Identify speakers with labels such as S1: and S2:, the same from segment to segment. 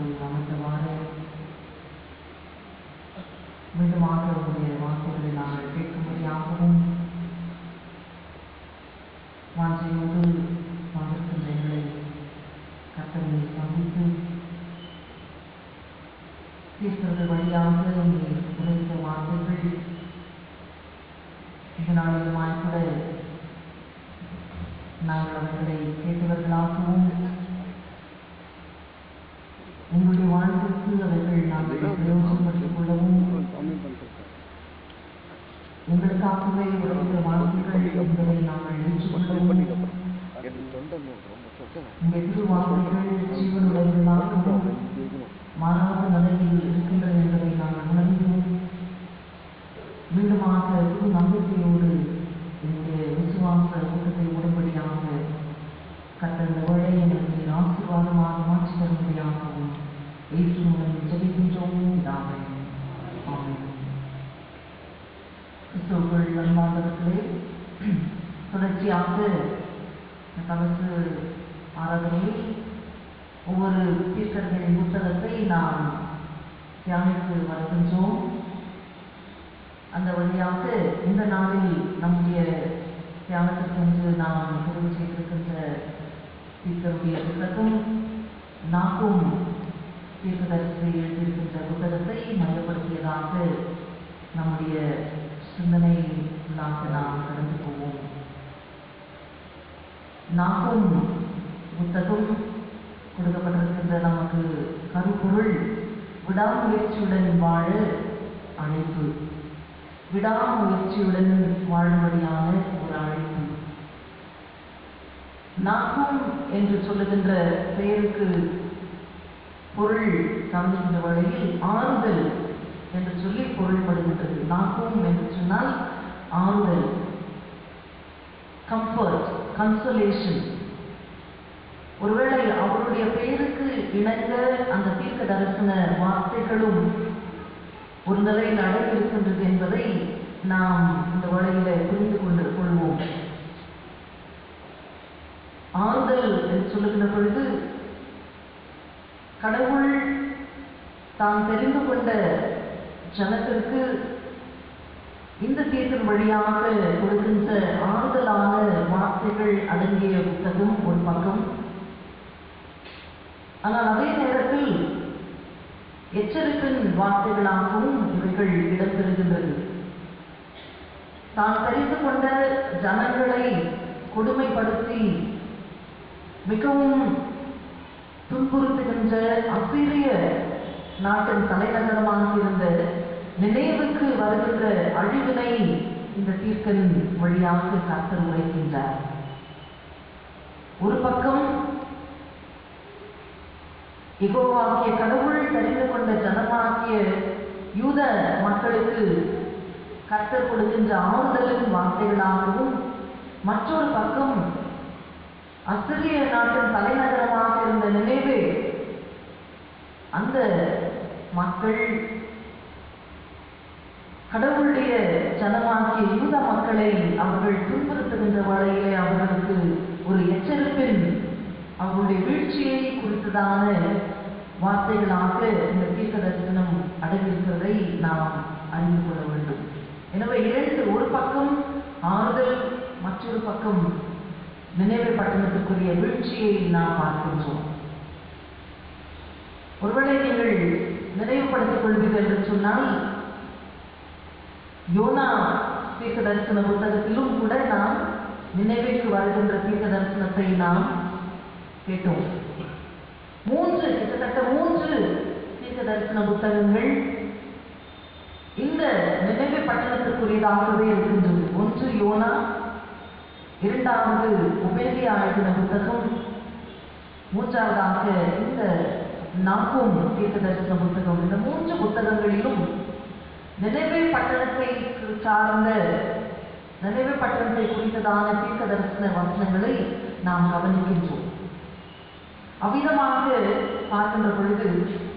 S1: பாதத்தில் அமர்ந்தவாறு மீண்டுமாக உங்களுடைய வார்த்தைகளை நாங்கள் கேட்கும்படியாகவும் வாஞ்சையோடு வந்திருக்கின்ற எங்களை கத்தனை சந்தித்து தீர்க்கிறது வழியாக நீ உரைத்த வார்த்தைகள் இந்த நாளிலுமாய் கூட நாங்கள் அவர்களை கேட்டவர்களாகவும் எங்களுடைய வாழ்க்கைக்கு அவர்கள் நாங்கள் பிரயோஜனப்படுத்திக் கொள்ளவும் எங்களுக்காகவே உரைத்த வார்த்தைகள் என்பதை நாங்கள் ஏற்றுக்கொள்ளவும் இந்த திருவார்த்தைகள் ஜீவனுடையவர்களாகவும் மாறாத நிலையில் இருக்கின்றது என்பதை நாங்கள் உணர்ந்தோம் மீண்டுமாக புது நம்பிக்கையோடு என்னுடைய விசுவாச கூட்டத்தை உடன்படியாக கட்ட இந்த வழி எங்களுக்கு ஆசீர்வாதமாக மாற்றி தரும்படியாகவும் இயேசு மூலம் ஜெபிக்கின்றோம் பிதாவே ஆமென் கிறிஸ்துவுக்குள் அன்பார்ந்தவர்களே தொடர்ச்சியாக இந்த தமசு ஆராதனையில் ஒவ்வொரு தீர்க்கர்களின் புத்தகத்தை நாம் தியானித்து வருகின்றோம் அந்த வழியாக இந்த நாளில் நம்முடைய தியானத்திற்கென்று நாம் தெரிவு செய்திருக்கின்ற தீர்க்கருடைய புத்தகம் நாக்கும் தீர்க்கதரிசி எழுதியிருக்கின்ற புத்தகத்தை மையப்படுத்தியதாக நம்முடைய சிந்தனை நாம் கடந்து போவோம் நாகும் புத்தகம் கொடுக்கப்பட்டிருக்கின்ற நமக்கு கருப்பொருள் விடாமுயற்சியுடன் வாழ அழைப்பு விடாமுயற்சியுடன் வாழும்படியான ஒரு அழைப்பு நாகும் என்று சொல்லுகின்ற பெயருக்கு பொருள் கவனிக்கின்ற வழியில் ஆறுதல் என்று சொல்லி பொருள்படுகின்றது நாகும் என்று சொன்னால் ஆறுதல் கம்ஃபர்ட் கன்சோலேஷன் ஒருவேளை அவருடைய பெயருக்கு இணங்க அந்த தீர்க்க தரிசன வார்த்தைகளும் ஒரு நிலையில் அடங்கியிருக்கின்றது என்பதை நாம் இந்த வழியில புரிந்து கொண்டு கொள்வோம் ஆறுதல் என்று சொல்லுகின்ற பொழுது கடவுள் தான் தெரிந்து கொண்ட ஜனத்திற்கு இந்த தீர்ப்பின் வழியாக கொடுக்கின்ற ஆறுதலான வார்த்தைகள் அடங்கிய புத்தகம் ஒரு பக்கம் ஆனால் அதே நேரத்தில் எச்சரிப்பின் வார்த்தைகளாகவும் இவைகள் இடம்பெறுகின்றது தான் தெரிந்து கொண்ட ஜனங்களை கொடுமைப்படுத்தி மிகவும் துன்புறுத்துகின்ற அசிரிய நாட்டின் தலைநகரமாக இருந்த நினைவுக்கு வருகின்ற அழிவினை இந்த தீர்க்கன் வழியாக கர்த்தர் உரைக்கின்றார் ஒரு பக்கம் இகோவாகிய கடவுள் தெரிந்து கொண்ட ஜனமாகிய யூத மக்களுக்கு கர்த்தர் கொடுக்கின்ற ஆறுதலின் வார்த்தைகளாகவும் மற்றொரு பக்கம் அசிரிய நாட்டின் தலைநகரமாக இருந்த நினைவே அந்த மக்கள் கடவுளுடைய ஜனமாகிய யூத மக்களை அவர்கள் துன்புறுத்துகின்ற வழியிலே அவர்களுக்கு ஒரு எச்சரிப்பின் அவர்களுடைய வீழ்ச்சியை குறித்ததான வார்த்தைகளாக இந்த தீர்க்க தரிசனம் அடங்கியிருக்கிறதை நாம் அறிந்து கொள்ள வேண்டும் எனவே இரண்டு ஒரு பக்கம் ஆறுதல் மற்றொரு பக்கம் நினைவு பட்டணத்துக்குரிய வீழ்ச்சியை நாம் பார்க்கின்றோம் ஒருவேளை நீங்கள் நினைவுபடுத்திக் கொள்வீர்கள் என்று சொன்னால் யோனா தீர்க்க தரிசன புத்தகத்திலும் கூட நாம் நினைவுக்கு வருகின்ற தீர்க்க தரிசனத்தை நாம் கேட்டோம் மூன்று கிட்டத்தட்ட மூன்று தீர்க்க தரிசன புத்தகங்கள் இந்த நினைவு பட்டணத்திற்குரியதாகவே இருக்கின்றது ஒன்று யோனா இரண்டாவது உபேதியா எழுதின புத்தகம் மூன்றாவதாக இந்த நாகும் தீர்க்க தரிசன புத்தகம் இந்த மூன்று புத்தகங்களிலும் நினைவே பட்டணத்தை சார்ந்த நினைவு பட்டணத்தை குறித்ததான தீர்க்க தரிசன வசனங்களை நாம் கவனிக்கின்றோம் அவ்விதமாக பார்க்கின்ற பொழுது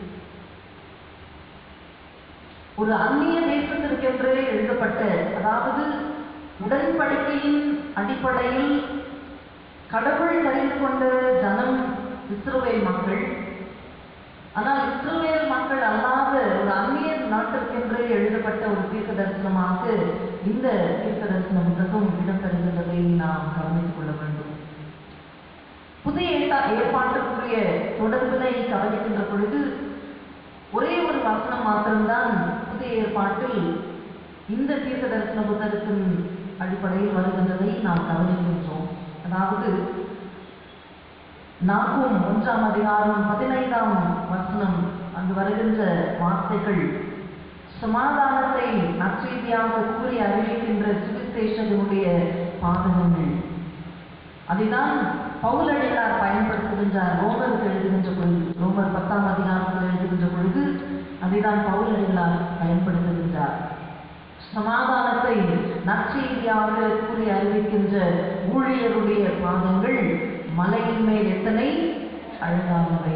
S1: ஒரு அந்நிய தேசத்திற்கென்றே எழுதப்பட்ட அதாவது உடன்படிக்கையின் அடிப்படையில் கடவுள் தெரிந்து கொண்ட ஜனம் இஸ்ரவேல் மக்கள் ஆனால் இஸ்ரவேல் மக்கள் அல்லாத ஒரு அந்நிய நாட்டிற்கென்றே எழுதப்பட்ட ஒரு தீர்க்க தரிசனமாக இந்த தீர்க்க தரிசன புத்தகம் இடம்பெறுகின்றதை நாம் கவனித்துக் கொள்ள வேண்டும் புதிய ஏற்பாட்டு ஏற்பாட்டுக்குரிய தொடர்பினை கவனிக்கின்ற பொழுது ஒரே ஒரு வசனம் மாத்திரம்தான் புதிய ஏற்பாட்டில் இந்த தீர்க்க தரிசன புத்தகத்தின் அடிப்படையில் வருகின்றதை நாம் கவனிக்கின்றோம் அதாவது நாகும் ஒன்றாம் அதிகாரம் பதினைந்தாம் வசனம் அங்கு வருகின்ற வார்த்தைகள் சமாதானத்தை நற்செய்தியாக கூறி அறிவிக்கின்ற சுவிசேஷனுடைய பாதகங்கள் அதைதான் பவுலடிகளார் பயன்படுத்துகின்றார் ரோமருக்கு எழுதுகின்ற பொழுது ரோமர் பத்தாம் அதிகாரத்தில் எழுதுகின்ற பொழுது அதைதான் பவுலடிகளார் பயன்படுத்துகின்றார் சமாதானத்தை நற்செய்தியாக கூறி அறிவிக்கின்ற ஊழியருடைய பாதங்கள் மலையின் மேல் எத்தனை அழகானவை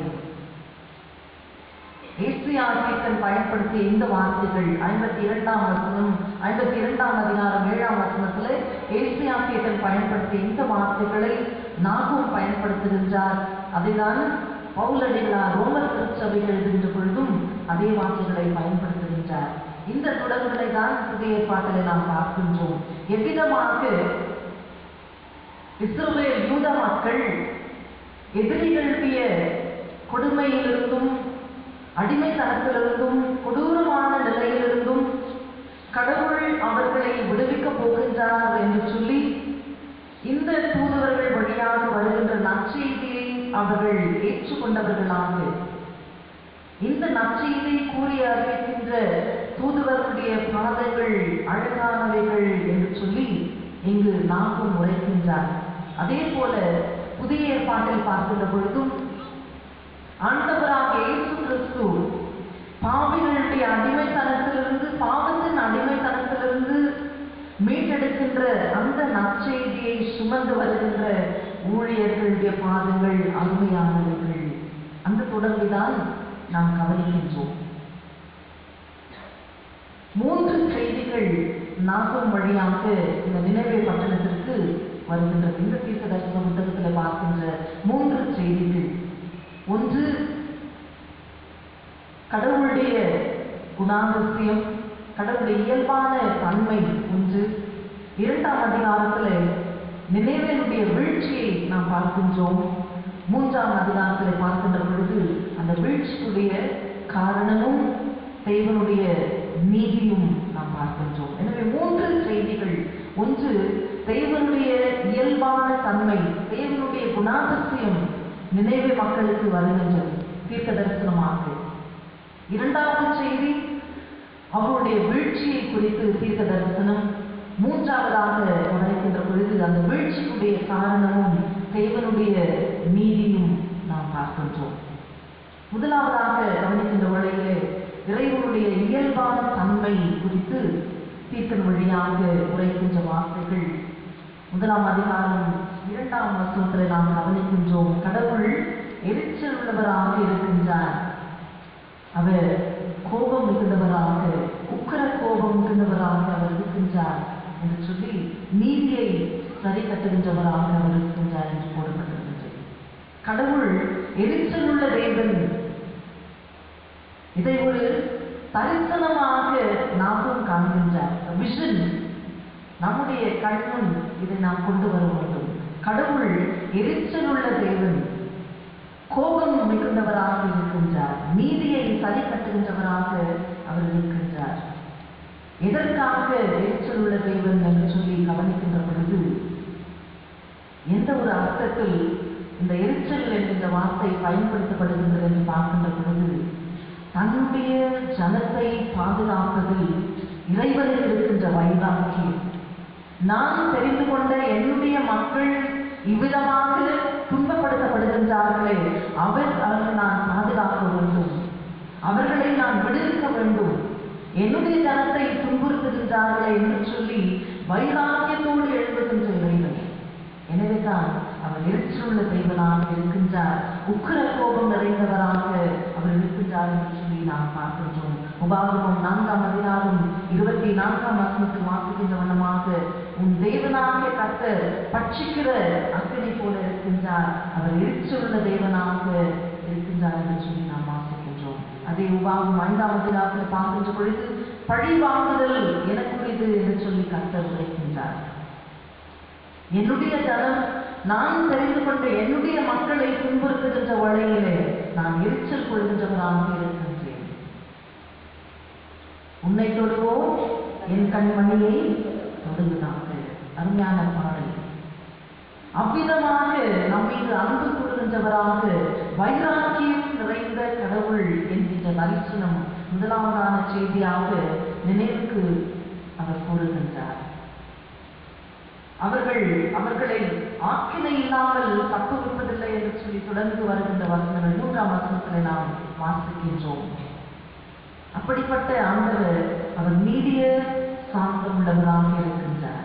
S1: ஏசியாசியத்தன் பயன்படுத்திய இந்த வார்த்தைகள் ஐம்பத்தி இரண்டாம் வசனம் ஐம்பத்தி இரண்டாம் அதிகாரம் ஏழாம் வசனத்தில் ஏசியாசியத்தன் பயன்படுத்திய இந்த வார்த்தைகளை நாகும் பயன்படுத்துகின்றார் அதைதான் பவுலடிகளார் ரோமர் திருச்சபைகள் எழுதுகின்ற பொழுதும் அதே வார்த்தைகளை பயன்படுத்துகின்றார் இந்த தொடர்புகளை தான் புதிய ஏற்பாட்டிலே நாம் பார்க்கின்றோம் எவ்விதமாக இஸ்ரவேல் யூத மக்கள் எதிரிகளுடைய கொடுமையிலிருந்தும் அடிமைத்தனத்திலிருந்தும் கொடூரமான நிலையிலிருந்தும் கடவுள் அவர்களை விடுவிக்கப் போகின்றார் என்று சொல்லி இந்த தூதுவர்கள் வழியாக வருகின்ற நற்செய்தியை அவர்கள் ஏற்றுக்கொண்டவர்களாக இந்த நற்செய்தியை கூறி அறிவிக்கின்ற தூதுவர்களுடைய பாதங்கள் அழகானவைகள் என்று சொல்லி இங்கு நாகும் உரைக்கின்றார் அதே போல புதிய ஏற்பாட்டில் பார்க்கின்ற பொழுதும் ஆண்டவராக இயேசு கிறிஸ்து பாவிகளுடைய அடிமைத்தனத்திலிருந்து பாவத்தின் அடிமைத்தனத்திலிருந்து மீட்டெடுக்கின்ற அந்த நற்செய்தியை சுமந்து வருகின்ற ஊழியர்களுடைய பாதங்கள் அருமையானவைகள் அந்த தொடர்பில்தான் நாம் கவனிக்கின்றோம் மூன்று செய்திகள் நாகும் வழியாக இந்த நினைவே பட்டணத்திற்கு வருகின்றது இந்த தீர்க்க தரிசன புத்தகத்தில் பார்க்கின்ற மூன்று செய்திகள் ஒன்று கடவுளுடைய குணாதிசயம் கடவுளுடைய இயல்பான தன்மை ஒன்று இரண்டாம் அதிகாரத்தில் நினைவேனுடைய வீழ்ச்சியை நாம் பார்க்கின்றோம் மூன்றாம் அதிகாரத்தில் பார்க்கின்ற பொழுது அந்த வீழ்ச்சிக்குடைய காரணமும் தேவனுடைய நீதியும் நாம் பார்க்கின்றோம் எனவே மூன்று செய்திகள் ஒன்று தேவனுடைய இயல்பான தன்மை தேவனுடைய குணாதிசயம் நினைவு மக்களுக்கு வருகின்றது தீர்க்க தரிசனமாக இரண்டாவது செய்தி அவருடைய வீழ்ச்சியை குறித்து தீர்க்க தரிசனம் மூன்றாவதாக உரைக்கின்ற பொழுது அந்த வீழ்ச்சிக்குடைய காரணமும் தேவனுடைய நீதியும் நாம் பார்க்கின்றோம் முதலாவதாக கவனிக்கின்ற வேளையிலே இறைவனுடைய இயல்பான தன்மை குறித்து தீர்க்கன் வழியாக உரைக்கின்ற வார்த்தைகள் முதலாம் அதிகாரம் இரண்டாம் வசனத்தில் நாம் கவனிக்கின்றோம் கடவுள் எரிச்சல் உள்ளவராக இருக்கின்றார் அவர் கோபம் மிகுந்தவராக உக்கர கோபம் மிகுந்தவராக அவர் இருக்கின்றார் என்று சொல்லி நீதியை சரி கட்டுகின்றவராக அவர் இருக்கின்றார் என்று போடப்பட்டிருக்கின்றது கடவுள் எரிச்சல் உள்ள தேவன் இதை ஒரு தரிசனமாக நாமும் காண்கின்றார் விஷன் நம்முடைய கண்முன் இதை நாம் கொண்டு வர வேண்டும் கடவுள் எரிச்சல் உள்ள தேவன் கோபம் மிகுந்தவராக இருக்கின்றார் நீதியை சரி கட்டுகின்றவராக அவர் இருக்கின்றார் எதற்காக எரிச்சல் உள்ள தேவன் என்று சொல்லி கவனிக்கின்ற பொழுது எந்த ஒரு அர்த்தத்தில் இந்த எரிச்சல் என்கின்ற வார்த்தை பயன்படுத்தப்படுகின்றது என்று பார்க்கின்ற பொழுது தன்னுடைய ஜனத்தை பாதுகாப்பதில் இறைவனில் இருக்கின்ற வைராக்கியம் நான் தெரிந்து கொண்ட என்னுடைய மக்கள் இவ்விதமாக துன்பப்படுத்தப்படுகின்றார்களே அவர் அவர்களை நான் பாதுகாக்க வேண்டும் அவர்களை நான் விடுவிக்க வேண்டும் என்னுடைய ஜனத்தை துன்புறுத்துகின்றார்களே என்று சொல்லி வைராக்கியத்தோடு எழுதுகின்ற இறைவன் எனவே தான் அவர் எரிச்சலுள்ள தெய்வனாக இருக்கின்றார் உக்கிர கோபம் நிறைந்தவராக அவர் இருக்கின்றார் என்று சொல்லி நாம் பார்க்கின்றோம் உபாகமம் நான்காம் அதிகாரம் இருபத்தி நான்காம் வசனத்தில் வாசிக்கின்ற வண்ணமாக உன் தேவனாகிய கர்த்தர் பட்சிக்கிற அக்கினி போல இருக்கின்றார் அவர் எரிச்சலுள்ள தேவனாக இருக்கின்றார் என்று சொல்லி நாம் வாசிக்கின்றோம் அதே உபாவும் ஐந்தாம் அதிகாரத்தில் பார்க்கின்ற பொழுது பழி வாங்குதல் எனக்குரியது என்று சொல்லி கர்த்தர் உரைக்கின்றார் என்னுடைய ஜனம் நான் தெரிந்து கொண்ட என்னுடைய மக்களை துன்புறுத்துகின்ற வழியிலே நான் எரிச்சல் கொள்கின்றவராக இருக்கின்றேன் உன்னை தொடுவோ என் கண்மணியை தொடுவதாக அருமையான பாடல் அவ்விதமாக நம் மீது அன்பு கூறுகின்றவராக வைராக்கியம் நிறைந்த கடவுள் என்கின்ற தரிசனம் முதலாவதான செய்தியாக நினைவுக்கு அவர் கூறுகின்றார் அவர்கள் அவர்களை ஆக்கினை இல்லாமல் தப்புவிப்பதில்லை என்று சொல்லி தொடர்ந்து வருகின்ற வசனங்கள் மூன்றாம் வசனத்தில் நாம் வாசிக்கின்றோம் அப்படிப்பட்ட ஆண்டவர் அவர் நீடிய சாந்தம் உள்ளவராக இருக்கின்றார்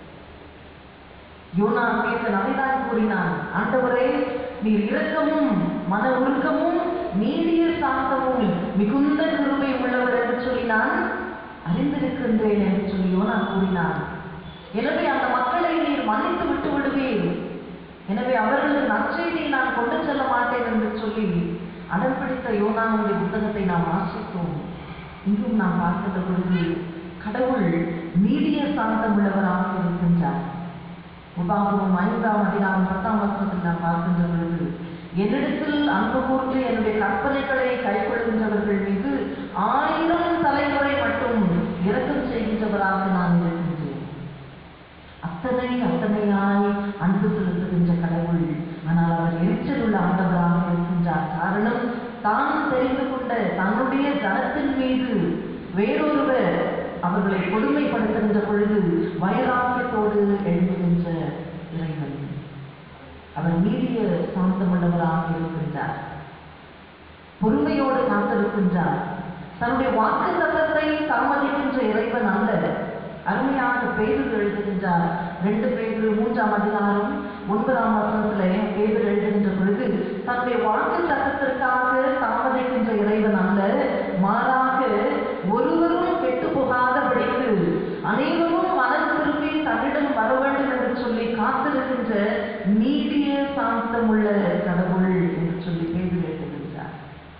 S1: யோனா பேச அதைதான் கூறினான் ஆண்டவரே நீர் இரக்கமும் மன உருக்கமும் நீடிய சாந்தமும் மிகுந்த கிருபை உள்ளவர் என்று சொல்லி நான் அறிந்திருக்கின்றேன் என்று சொல்லி யோனா கூறினான் எனவே அந்த மக்களை நீர் மன்னித்து விட்டு விடுவேன் எனவே அவர்களுக்கு நற்செய்தியை நான் கொண்டு செல்ல மாட்டேன் என்று சொல்லி அடம் பிடித்த யோனாவுடைய புத்தகத்தை நாம் வாசித்தோம் இங்கும் நாம் பார்க்கின்ற பொழுது கடவுள் நீடிய சாந்தம் உள்ளவராக இருக்கின்றார் உபாகமும் ஐந்தாம் அதிகாரம் பத்தாம் வசனத்தில் நாம் பார்க்கின்ற பொழுது என்னிடத்தில் அன்பு கூர்ந்து என்னுடைய கற்பனைகளை கைக்கொள்கின்றவர்கள் மீது ஆயிரம் தலைமுறை மட்டும் இரக்கம் செய்கின்றவராக நான் இருக்கின்றேன் அத்தனை அத்தனையாய் அன்பு செலுத்துகின்ற கடவுள் ஆனால் அவர் எரிச்சல் உள்ள ஆண்டவராக இருக்கின்றார் காரணம் தான் தெரிந்து கொண்ட தன்னுடைய ஜனத்தின் மீது வேறொருவர் அவர்களை கொடுமைப்படுத்துகின்ற பொழுது வைராக்கியத்தோடு எழுதுகின்ற இறைவன் அவர் நீடிய சாந்தமுள்ளவராக இருக்கின்றார் பொறுமையோடு காத்திருக்கின்றார் தன்னுடைய வாக்கு தத்தத்தை தாமதிக்கின்ற இறைவன் அல்ல அருமையாக பேரில் எழுதுகின்றார் ரெண்டு பேரு மூன்றாம் அதிகாரம் ஒன்பதாம் வசனத்துல பேரில் எழுதுகின்ற பொழுது தன்னுடைய வாக்கு தத்தத்திற்காக தாமதிக்கின்ற இறைவன் அல்ல மாறாக ஒருவரும் கெட்டு போகாதபடிக்கு அனைவரும் மனம் திரும்பி தன்னிடம் வர வேண்டும் என்று சொல்லி காத்திருக்கின்ற நீடிய சாந்தமுள்ள கடவுள் என்று சொல்லி பேரில் எழுதுகின்றார்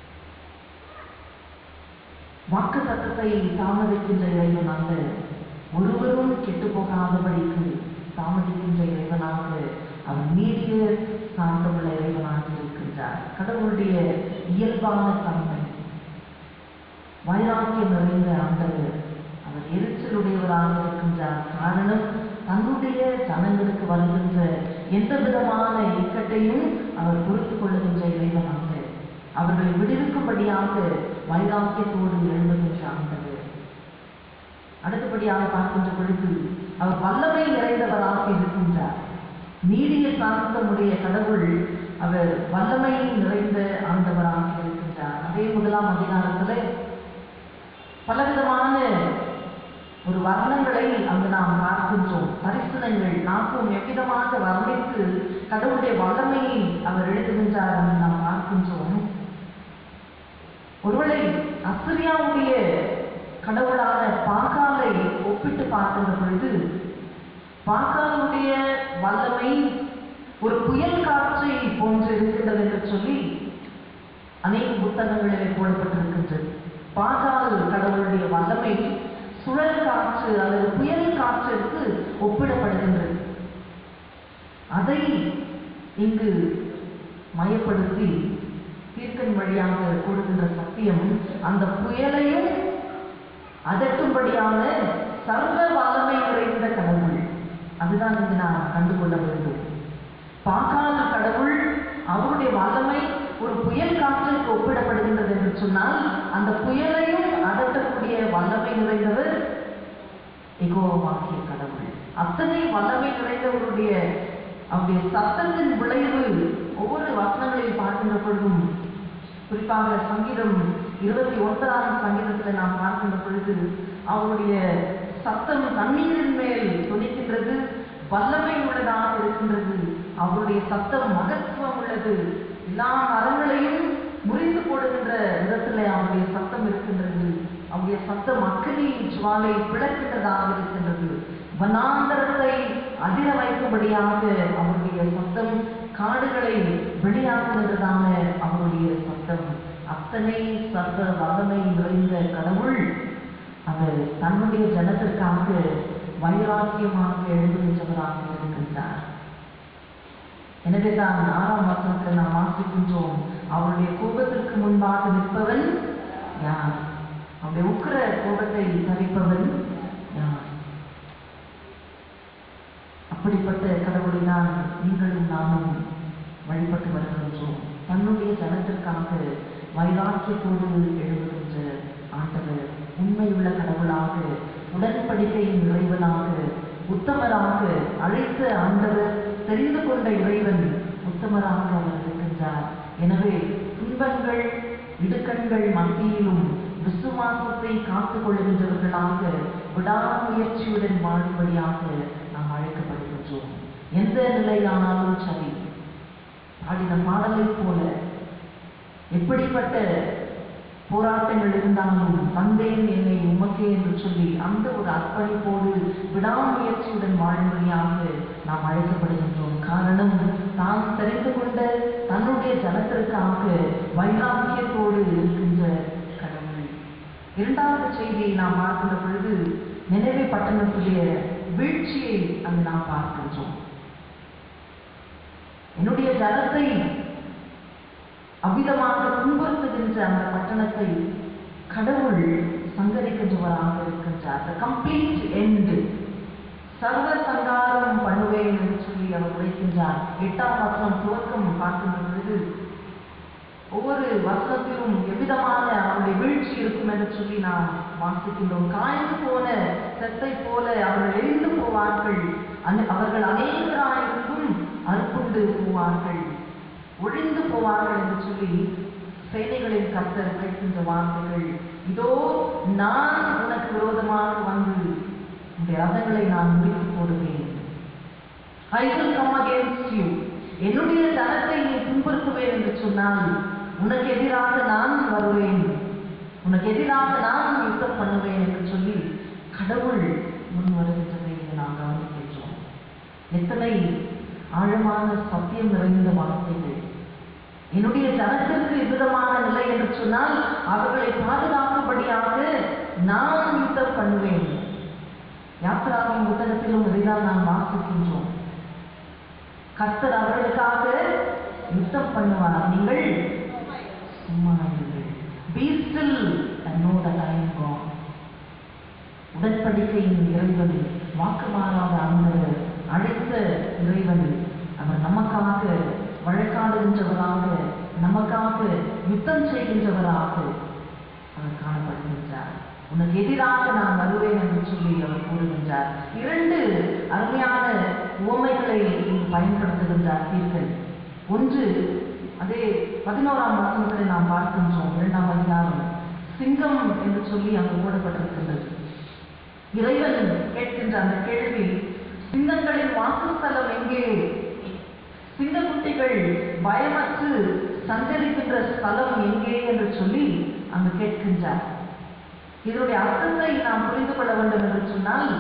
S1: வாக்கு தத்தத்தை தாமதிக்கின்ற இறைவன் அல்ல ஒருவரும் கெட்டு போகாதபடிக்கு தாமதிக்கின்ற இறைவனாக அவர் நீடிய சாந்தமுள்ள இறைவனாக இருக்கின்றார் கடவுளுடைய இயல்பான தன்மை வைராக்கியம் நிறைந்த ஆண்டவர் அவர் எரிச்சலுடையவராக இருக்கின்றார் காரணம் தன்னுடைய ஜனங்களுக்கு வருகின்ற எந்த விதமான இக்கட்டையும் அவர் பொறுத்து கொள்ளுகின்ற இறைவனாக அவர்களை விடுவிக்கும்படியாக வைராக்கியத்தோடு எழுதுகின்ற ஆண்டவர் அடுத்தபடியாக பார்க்கின்ற பொழுது அவர் வல்லமை நிறைந்தவராக இருக்கின்றார் நீடிய சாந்தமுடைய கடவுள் அவர் வல்லமை நிறைந்த ஆண்டவராக இருக்கின்றார் அதே முதலாம் அதிகாரத்தில் பலவிதமான ஒரு வர்ணங்களை அங்கு நாம் பார்க்கின்றோம் தரிசனங்கள் நாக்கும் எவ்விதமாக வர்ணித்து கடவுளுடைய வல்லமையை அவர் எழுதுகின்றார் என்று நாம் பார்க்கின்றோம் ஒருவேளை அசிரியாவுடைய கடவுளான பாகாலை ஒப்பிட்டு பார்க்கின்ற பொழுது பாகாலுடைய வல்லமை ஒரு புயல் காற்றை போன்று இருக்கின்றது என்று சொல்லி அநேக புத்தகங்களிலே போடப்பட்டிருக்கின்றது பாகால் கடவுளுடைய வல்லமை சுழல் காற்று அல்லது புயல் காற்றிற்கு ஒப்பிடப்படுகின்றது அதை இங்கு மயப்படுத்தி தீர்க்கன் வழியாக கூடுகின்ற சத்தியம் அந்த புயலையும் அதட்டும்படியான சர்வ வல்லமை நிறைந்த கடவுள் அதுதான் இங்கு நாம் கண்டுகொள்ள வேண்டும் பாக்காத கடவுள் அவருடைய வல்லமை ஒரு புயல் காற்றுக்கு ஒப்பிடப்படுகின்றது என்று சொன்னால் அந்த புயலையும் அதட்டக்கூடிய வல்லமை நிறைந்தவர் எகோவாகிய கடவுள் அத்தனை வல்லமை நிறைந்தவருடைய அவருடைய சத்தத்தின் விளைவு ஒவ்வொரு வசனங்களையும் பார்க்கின்ற பொழுதும் குறிப்பாக சங்கீதம் இருபத்தி ஒன்பதாம் சங்கீதத்தில் நாம் பார்க்கின்ற பொழுது அவருடைய சத்தம் தண்ணீரின் மேல் துணிக்கின்றது வல்லமை உள்ளதாக இருக்கின்றது அவருடைய சத்தம் மகத்துவம் உள்ளது எல்லா மரங்களையும் முறிந்து போடுகின்ற விதத்தில் அவருடைய சத்தம் இருக்கின்றது அவருடைய சத்தம் அக்கினி ஜுவாலை பிளக்கின்றதாக இருக்கின்றது வனாந்தரத்தை அதிர வைக்கும்படியாக அவருடைய சத்தம் காடுகளை வெளியாக்குகின்றதான அவருடைய சத்தம் அத்தனை சர்வ வல்லமை நிறைந்த கடவுள் அவர் தன்னுடைய ஜனத்திற்காக வைராக்கியமாக எழுதுகின்றவராக இருக்கின்றார் எனவேதான் ஆறாம் வசனத்தில் நாம் வாசிக்கின்றோம் அவருடைய கோபத்திற்கு முன்பாக நிற்பவன் யார் அவருடைய உக்கிர கோபத்தை தவிப்பவன் யார் அப்படிப்பட்ட கடவுளை தான் நீங்களும் நானும் வழிபட்டு வருகின்றோம் தன்னுடைய ஜனத்திற்காக வைராக்கியத்தோடு எழுதுகின்ற ஆண்டவர் உண்மையுள்ள கடவுளாக உடன்படிக்கையின் இறைவனாக உத்தமராக அழைத்த ஆண்டவர் தெரிந்து கொண்ட இறைவன் உத்தமராக அவர் இருக்கின்றார் எனவே துன்பங்கள் இடுக்கண்கள் மத்தியிலும் விசுவாசத்தை காத்துக் கொள்கின்றவர்களாக விடாமுயற்சியுடன் வாழும்படியாக நாம் அழைக்கப்படுகின்றோம் எந்த நிலையானாலும் சரி பாடின பாடலைப் போல எப்படிப்பட்ட போராட்டங்கள் இருந்தாலும் வந்தேன் என்னை உமக்கே என்று சொல்லி அந்த ஒரு அர்ப்பணிப்போடு விடாமுயற்சியுடன் வாழும்படியாக நாம் அழைக்கப்படுகின்றோம் காரணம் தான் தெரிந்து கொண்ட தன்னுடைய ஜனத்திற்காக வைராக்கியத்தோடு இருக்கின்ற கடவுள் இரண்டாவது செய்தியை நாம் பார்க்கின்ற பொழுது நினைவே பட்டணத்துடைய வீழ்ச்சியை அங்கு நாம் பார்க்கின்றோம் என்னுடைய ஜனத்தை அவ்விதமாக துன்புறுத்துகின்ற அந்த பட்டணத்தை கடவுள் சங்கரிக்கின்றவராக இருக்கின்றார் the complete end சர்வ சங்காரம் பண்ணுவேன் என்று சொல்லி அவர் உரைக்கின்றார் எட்டாம் வசனம் துவக்கம் பார்க்கின்ற பொழுது ஒவ்வொரு வசனத்திலும் எவ்விதமான அவருடைய வீழ்ச்சி இருக்கும் என்று சொல்லி நாம் வாசிக்கின்றோம் காய்ந்து போன செத்தை போல அவர்கள் எழுந்து போவார்கள் அன- அவர்கள் அநேகராயிருந்தும் அறுப்புண்டு போவார்கள் ஒழிந்து போவார்கள் என்று சொல்லி சேனைகளின் கர்த்தர் கேட்கின்ற வார்த்தைகள் இதோ நான் உனக்கு விரோதமாக வந்து உன்னுடைய ரதங்களை நான் முடித்து போடுவேன் I will come against you. என்னுடைய தனத்தை நீ துன்புறுத்துவேன் என்று சொன்னால் உனக்கு எதிராக நான் வருவேன் உனக்கு எதிராக நான் யுத்தம் பண்ணுவேன் என்று சொல்லி கடவுள் முன் வருகின்றதை இங்கு நாம் கவனிக்கின்றோம் எத்தனை ஆழமான சத்தியம் நிறைந்த வார்த்தைகள் என்னுடைய ஜனத்திற்கு எவ்விதமான நிலை என்று சொன்னால் அவர்களை பாதுகாக்கும்படியாக நான் யுத்தம் பண்ணுவேன் யாத்திராவின் புத்தகத்திலும் இதைதான் நாம் வாசிக்கின்றோம் கர்த்தர் அவர்களுக்காக யுத்தம் பண்ணுவார் நீங்கள் சும்மா இருங்கள் be still and know that I am God உடன்படிக்கையின் இறைவன் வாக்கு மாறாத ஆண்டவர் அழைத்த இறைவன் அவர் நமக்காக வழக்காடுகின்றவராக நமக்காக யுத்தம் செய்கின்றவராக அவர் காணப்படுகின்றார் உனக்கு எதிராக நான் வருவேன் என்று சொல்லி அவர் கூறுகின்றார் இரண்டு அருமையான உவமைகளை இங்கு பயன்படுத்துகின்றார் தீர்க்கன் ஒன்று அதே பதினோராம் வசனத்தை நாம் பார்க்கின்றோம் இரண்டாம் அதிகாரம் சிங்கம் என்று சொல்லி அங்கு போடப்பட்டிருக்கின்றது இறைவன் கேட்கின்ற அந்த கேள்வி சிங்கங்களின் வாசஸ்தலம் எங்கே சிங்கக்குட்டிகள் பயமற்று சஞ்சரிக்கின்ற ஸ்தலம் எங்கே என்று சொல்லி அங்கு கேட்கின்றார் இதனுடைய அர்த்தத்தை நாம் புரிந்து கொள்ள வேண்டும் என்று சொன்னால்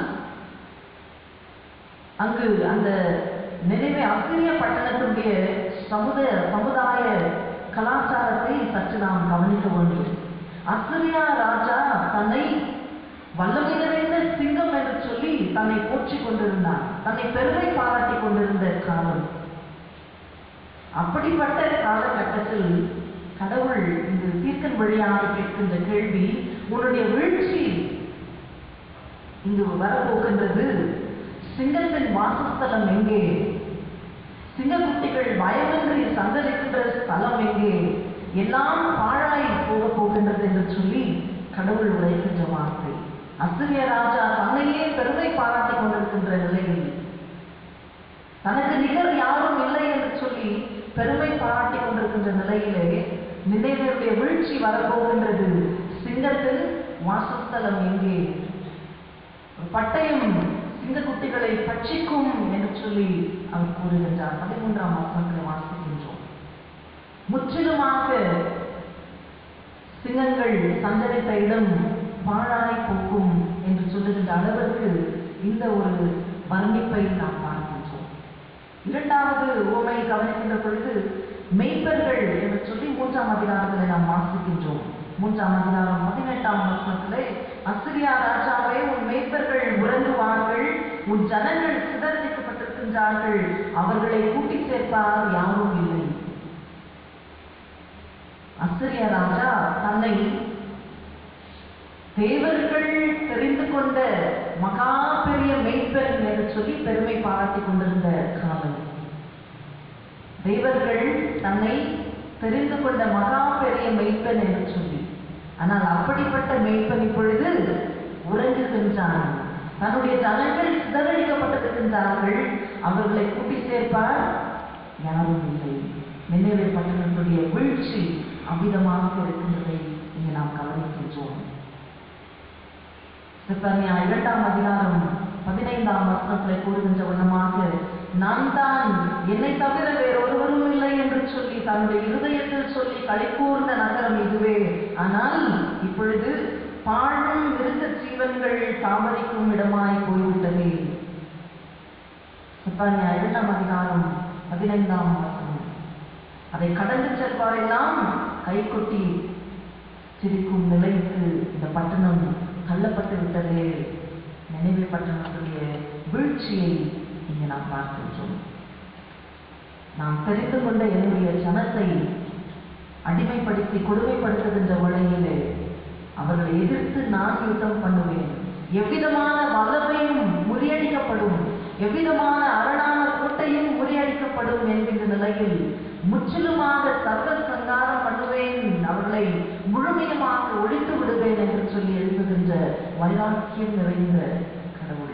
S1: அங்கு அந்த நினைவே அசிரிய பட்டணத்தினுடைய சமுதாய சமுதாய கலாச்சாரத்தை சற்று நாம் கவனிக்க வேண்டும் அசிரியா ராஜா தன்னை வல்லமை நிறைந்த சிங்கம் என்று சொல்லி தன்னை போற்றிக் கொண்டிருந்தார் தன்னை பெருமை பாராட்டிக் கொண்டிருந்த காலம் அப்படிப்பட்ட காலகட்டத்தில் கடவுள் இந்த தீர்க்கன் வழியாக கேட்கின்ற கேள்வி உன்னுடைய வீழ்ச்சி இங்கு வரப்போகின்றது சிங்கத்தின் வாசஸ்தலம் எங்கே சிங்கக்குட்டிகள் பயமின்றி சந்தரிக்கின்ற ஸ்தலம் எங்கே எல்லாம் பாழாய் போக போகின்றது என்று சொல்லி கடவுள் உரைக்கின்ற வார்த்தை அசிரிய ராஜா தன்னையே பெருமை பாராட்டிக் கொண்டிருக்கின்ற நிலையில் தனக்கு நிகர் யாரும் இல்லை என்று சொல்லி பெருமை பாராட்டிக் கொண்டிருக்கின்ற நிலையிலே நினைவருடைய வீழ்ச்சி வரப்போகின்றது சிங்கத்தின் வாசஸ்தலம் எங்கே ஒரு பட்டயம் சிங்கக்குட்டிகளை பட்சிக்கும் என்று சொல்லி அவர் கூறுகின்றார் பதிமூன்றாம் வசனங்களை வாசிக்கின்றோம் முற்றிலுமாக சிங்கங்கள் சஞ்சரித்த இடம் பாழாய் போகும் என்று சொல்லுகின்ற அளவிற்கு இந்த ஒரு வர்ணிப்பை நாம் பார்க்கின்றோம் இரண்டாவது உவமை கவனிக்கின்ற பொழுது மெய்ப்பர்கள் என்று சொல்லி மூன்றாம் அதிகாரத்தில் நாம் வாசிக்கின்றோம் மூன்றாம் அதிகாரம் பதினெட்டாம் வசனத்திலே அசிரியா ராஜாவே உன் மெய்ப்பர்கள் உறங்குவார்கள் உன் ஜனங்கள் சிதறடிக்கப்பட்டிருக்கின்றார்கள் அவர்களை கூட்டிச் சேர்ப்பார் யாரும் இல்லை அசிரியா ராஜா தன்னை தேவர்கள் தெரிந்து கொண்ட மகா பெரிய மெய்ப்பெண் என்று சொல்லி பெருமை பாராட்டிக் கொண்டிருந்த காலம் தேவர்கள் தன்னை தெரிந்து கொண்ட மகா பெரிய மெய்ப்பெண் என்று சொல்லி ஆனால் அப்படிப்பட்ட மெய்ப்பெண் இப்பொழுது உறங்குகின்றான் தன்னுடைய ஜனங்கள் சிதறடிக்கப்பட்டிருக்கின்றார்கள் அவர்களை கூட்டி சேர்ப்பார் யாரும் இல்லை நினைவு பட்டணத்துடைய வீழ்ச்சி அவ்விதமாக இருக்கின்றதை இங்கே நாம் கவனிக்கின்றோம் செப்பனியா இரண்டாம் அதிகாரம் பதினைந்தாம் வசனத்தில் கூறுகின்ற வண்ணமாக நான் தான் என்னை தவிர வேறொருவரும் இல்லை என்று சொல்லி தன்னுடைய இருதயத்தில் சொல்லி களிக்கூர்ந்த நகரம் இதுவே ஆனால் இப்பொழுது பாழும் மிருக ஜீவன்கள் தாமதிக்கும் இடமாய் போய்விட்டதே செப்பனியா இரண்டாம் அதிகாரம் பதினைந்தாம் வசனம் அதை கடந்து செல்வாரெல்லாம் கைகொட்டி சிரிக்கும் நிலைக்கு இந்த பட்டணம் தள்ளப்பட்டு விட்டதே நினைவு பட்டணத்துடைய வீழ்ச்சியை இங்கே நாம் பார்க்கின்றோம் நாம் தெரிந்து கொண்ட என்னுடைய ஜனத்தை அடிமைப்படுத்தி கொடுமைப்படுத்துகின்ற வழியிலே அவர்களை எதிர்த்து நான் யுத்தம் பண்ணுவேன் எவ்விதமான வல்லமையும் முறியடிக்கப்படும் எவ்விதமான அரணான கோட்டையும் முறியடிக்கப்படும் என்கின்ற நிலையில் முற்றிலுமாக சர்வ சங்காரம் பண்ணுவேன் அவர்களை முழுமையமாக ஒழித்து விடுவேன் என்று சொல்லி எழுதுகின்ற வைராக்கியம் நிறைந்த கடவுள்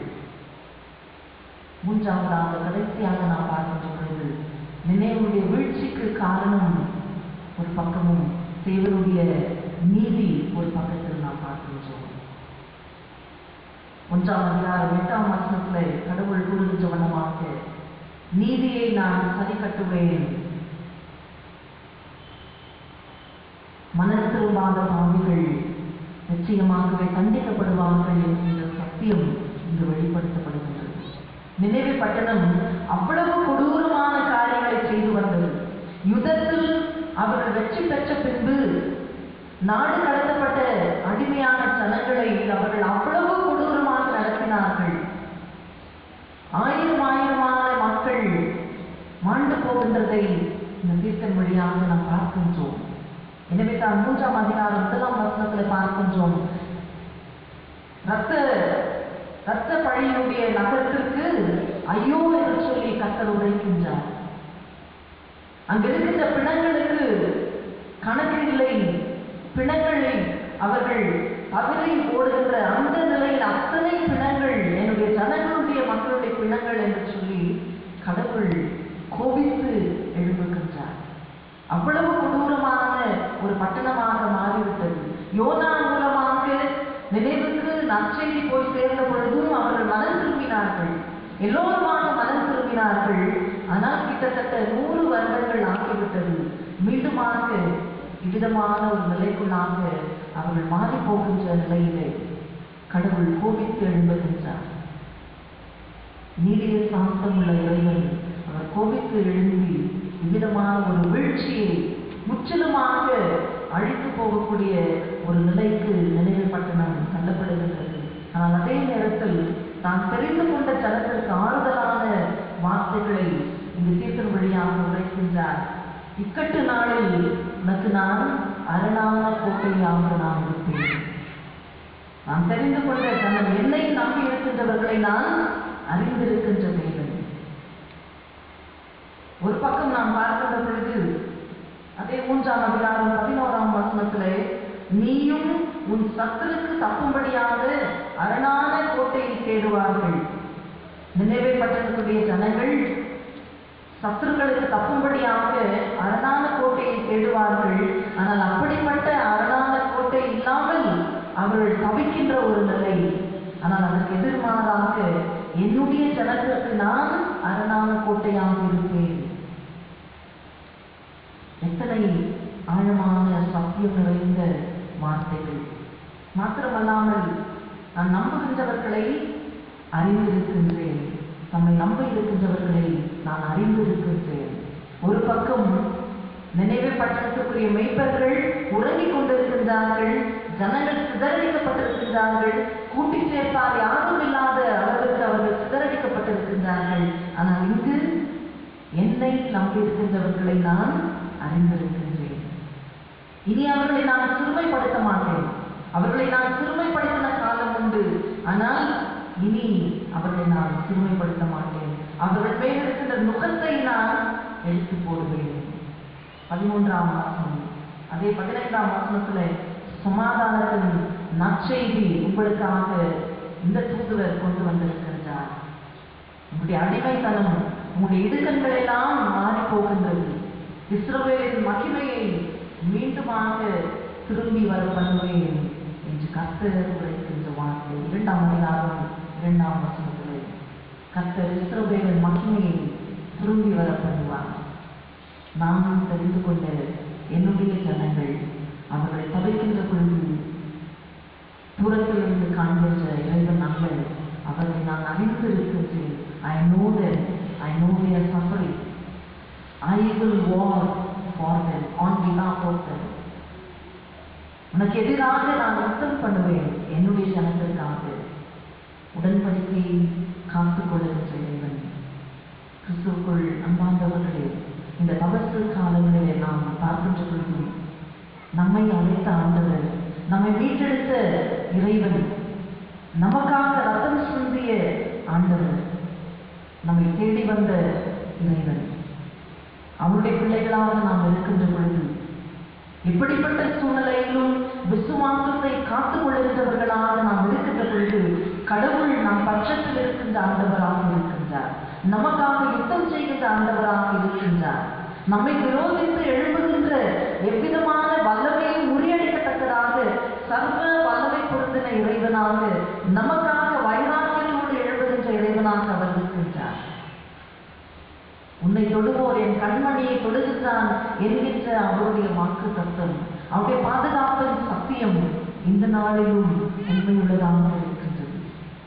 S1: மூன்றாவதாக கடைசியாக நாம் பார்க்கின்ற பொழுது நினைவுடைய வீழ்ச்சிக்கு காரணம் ஒரு பக்கமும் தேவனுடைய நீதி ஒரு பக்கத்தில் நாம் பார்க்கின்றோம் ஒன்றாம் அதிகாரம் எட்டாம் வசனத்தில் கடவுள் கூறுகின்ற வண்ணமாக நீதியை நான் சரி கட்டுவேன் மனது திரும்பாத பாவிகள் நிச்சயமாகவே தண்டிக்கப்படுவார்கள் என்கின்ற சத்தியம் இங்கு வெளிப்படுத்தப்படுகின்றது நினைவு பட்டணம் அவ்வளவு கொடூரமான காரியங்களை செய்து வந்தது யுத்தத்தில் அவர்கள் வெற்றி பெற்ற பின்பு நாடு கடத்தப்பட்ட அடிமையான ஜனங்களை அவர்கள் அவ்வளவு கொடூரமாக நடத்தினார்கள் ஆயிரம் ஆயிரமான மக்கள் மாண்டு போகின்றதை இந்த தீர்க்கன் வழியாக நாம் பார்க்கின்றோம் எனவே தான் மூன்றாம் அதிகாரம் முதலாம் வசனத்தில் பார்க்கின்றோம் ரத்த ரத்த பழியினுடைய நகரத்திற்கு ஐயோ என்று சொல்லி கத்தர் உரைக்கின்றார் அங்கிருக்கின்ற பிணங்களுக்கு கணக்கு இல்லை பிணங்களை அவர்கள் பதவி போடுகின்ற அந்த நிலையில் அத்தனை பிணங்கள் என்னுடைய ஜனங்களுடைய மக்களுடைய பிணங்கள் என்று சொல்லி கடவுள் கோபித்து எழுப்புகின்றார் அவ்வளவு கொடூரமான ஒரு பட்டணமாக மாறிவிட்டது யோனா மூலமாக நினைவுக்கு நற்செய்தி போய் சேர்ந்த பொழுதும் அவர்கள் மனம் திரும்பினார்கள் எல்லோருமாக மனம் திரும்பினார்கள் ஆனால் கிட்டத்தட்ட நூறு வருடங்கள் ஆகிவிட்டது மீண்டுமாக இவ்விதமான ஒரு நிலைக்குள்ளாக அவர்கள் மாறி போகின்ற நிலையிலே கடவுள் கோபித்து எழும்புகின்றார் நீதிய சாந்தமுள்ள இறைவன் அவர் கோபித்து எழும்பி இவ்விதமான ஒரு வீழ்ச்சியை முற்றிலுமாக அழித்து போகக்கூடிய ஒரு நிலைக்கு நினைவு பட்டணம் தள்ளப்படுகின்றது ஆனால் அதே நேரத்தில் தான் தெரிந்து கொண்ட ஜனத்திற்கு ஆறுதலான வார்த்தைகளை இந்த தீர்ப்பின் வழியாக உரைக்கின்றார் இக்கட்டு நாளில் உனக்கு நான் அரணான கோட்டையாக நான் இருப்பேன் நான் தெரிந்து கொண்ட ஜனம் என்னை நம்பி இருக்கின்றவர்களை நான் அறிந்திருக்கின்ற தேவன் ஒரு பக்கம் நாம் பார்க்கின்ற பொழுது அதே மூன்றாம் அதிகாரம் பதினோராம் வசனத்திலே நீயும் உன் சத்துருக்கு தப்பும்படியாக அரணான கோட்டையை தேடுவார்கள் நினைவை பட்டணத்துடைய ஜனங்கள் சத்துருக்களுக்கு தப்பும்படியாக அரணான கோட்டையை தேடுவார்கள் ஆனால் அப்படிப்பட்ட அரணான கோட்டை இல்லாமல் அவர்கள் தவிக்கின்ற ஒரு நிலை ஆனால் அதற்கு எதிர்மாறாக என்னுடைய ஜனத்திற்கு நான் அரணான கோட்டையாக இருப்பேன் எத்தனை ஆழமான சத்தியம் நிறைந்த வார்த்தைகள் மாத்திரமல்லாமல் நான் நம்புகின்றவர்களை அறிந்திருக்கின்றேன் நம்மை நம்ப இருக்கின்றவர்களை நான் அறிந்திருக்கின்றேன் ஒரு பக்கம் நினைவு பட்டணத்துக்குரிய மெய்ப்பர்கள் உறங்கிக் கொண்டிருக்கின்றார்கள் ஜனங்கள் சிதறடிக்கப்பட்டிருக்கின்றார்கள் கூட்டி சேர்ப்பார் யாரும் இல்லாத அளவுக்கு அவர்கள் சிதறடிக்கப்பட்டிருக்கின்றார்கள் ஆனால் இங்கு என்னை நம்பியிருக்கின்றவர்களை நான் அறிந்திருக்கின்றேன் இனி அவர்களை நான் சிறுமைப்படுத்த மாட்டேன் அவர்களை நான் சிறுமைப்படுத்தின காலம் உண்டு ஆனால் இனி அவர்களை நான் சிறுமைப்படுத்த மாட்டேன் அவர்கள் மேல் இருக்கின்ற நுகத்தை நான் எடுத்து போடுவேன் பதிமூன்றாம் மாசம் அதே பதினைந்தாம் மாசத்துல சமாதானத்தின் நற்செய்தி உங்களுக்காக இந்த தூதுவர் கொண்டு வந்திருக்கின்றார் உங்களுடைய அடிமைத்தனம் உங்களுடைய இடுக்கண்கள் எல்லாம் மாறி போகின்றது இஸ்ரவேலின் மகிமையை மீண்டுமாக திரும்பி வர பண்ணுவேன் என்று கர்த்தர் உரைக்கின்ற வார்த்தை இரண்டாம் அதிகாரம் இரண்டாம் வசனத்திலே கர்த்தர் இஸ்ரவேலின் மகிமையை திரும்பி வர பண்ணுவார் நானும் தெரிந்து கொண்ட என்னுடைய ஜனங்கள் அவர்களை தவிர்க்கின்ற பொழுது தூரத்திலிருந்து காண்கின்ற இறைவன் அல்ல அவர்களை நான் அறிந்திருக்கின்றேன் I know them I know their suffering I will war for them on behalf of them உனக்கு எதிராக நான் யுத்தம் பண்ணுவேன் என்னுடைய ஜனத்திற்காக உடன்படிக்கையை காத்துக் கொள்ளுகின்ற இறைவன் கிறிஸ்துவுக்குள் அன்பார்ந்தவர்களே இந்த தபசு காலங்களிலே நாம் பார்க்கின்ற பொழுது நம்மை அழைத்த ஆண்டவர் நம்மை மீட்டெடுத்த இறைவன் நமக்காக ரத்தம் சிந்திய ஆண்டவர் நம்மை தேடி வந்த இறைவன் அவருடைய பிள்ளைகளாக நாம் இருக்கின்ற பொழுது இப்படிப்பட்ட சூழ்நிலையிலும் விசுவாசத்தை காத்துக் கொள்கின்றவர்களாக நாம் இருக்கின்ற பொழுது கடவுள் நம் பட்சத்தில் இருக்கின்ற ஆண்டவராக இருக்கின்றார் நமக்காக யுத்தம் செய்கின்ற ஆண்டவராக இருக்கின்றார் நம்மை விரோதித்து எழும்புகின்ற எவ்விதமான வல்லமையும் முறியடிக்கத்தக்கதாக சர்வ வல்லமை பொருந்தின இறைவனாக நமக்காக வைராக்கியத்தோடு எழும்புகின்ற இறைவனாக அவர் இருக்கின்றார் உன்னை தொடுவோர் என் கண்மணியை தொடுகின்றான் என்கின்ற அவருடைய வாக்கு தத்துவம் அவருடைய பாதுகாப்பின் சத்தியம் இந்த நாளிலும் உண்மையுள்ளதாக இருக்கின்றது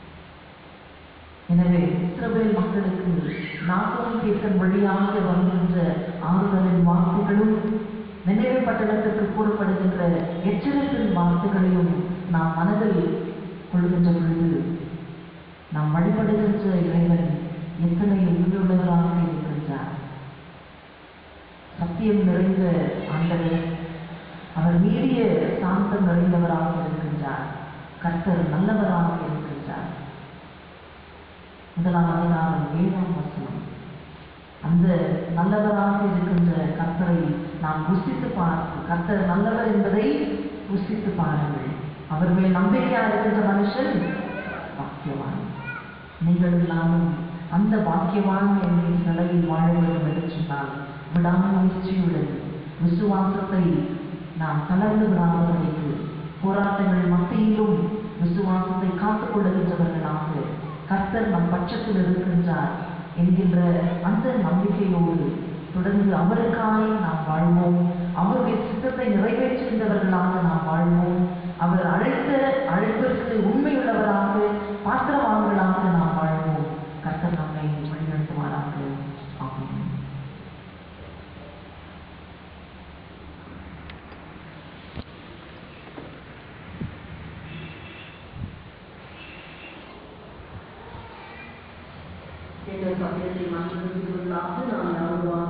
S1: எனவே இஸ்ரவேல் மக்களுக்கு நாகூன் தீர்க்கன் வழியாக வருகின்ற ஆறுதலின் வார்த்தைகளும் நினைவு பட்டணத்துக்கு கூறப்படுகின்ற எச்சரிப்பின் வார்த்தைகளையும் நாம் மனதில் கொள்கின்ற பொழுது நாம் வழிபடுகின்ற இறைவன் எத்தனை உண்மையுள்ளவராக இருக்கின்றார் சத்தியம் நிறைந்த ஆண்டவர் அவர் மீறிய சாந்தம் நிறைந்தவராக இருக்கின்றார் கர்த்தர் நல்லவராக இருக்கின்றார் முதலாம் அதிகாரம் ஏழாம் வசனம் அந்த நல்லவராக இருக்கின்ற கர்த்தரை நாம் ருசித்து பார்த்து கர்த்தர் நல்லவர் என்பதை ருசித்து பாருங்கள் அவர் மேல் நம்பிக்கையா இருக்கின்ற மனுஷன் பாக்கியவான் நீங்கள் நானும் அந்த பாக்கியவான் என்கிற நிலையில் வாழ வேண்டும் என்று சொன்னால் விடாமுயற்சியுடன் விசுவாசத்தை நாம் தளர்ந்து விடாதவர்களுக்கு போராட்டங்கள் மத்தியிலும் விசுவாசத்தை காத்துக் கொள்ளுகின்றவர்களாக கர்த்தர் நம் பட்சத்தில் இருக்கின்றார் என்கின்ற அந்த நம்பிக்கையோடு தொடர்ந்து அவருக்காய் நாம் வாழ்வோம் அவருடைய சித்தத்தை நிறைவேற்றுகின்றவர்களாக நாம் வாழ்வோம் அவர் அழைத்த அழைப்பிற்கு உண்மையுள்ளவராக பாத்திரவான்களாக நாம் வாழ்வோம் கர்த்தர் நம்மை வழிநடத்துவாராக ஆமென்
S2: எங்கள் பக்கத்தை மகிழ்ச்சிக்குள்ளாக நாம் யாருவாக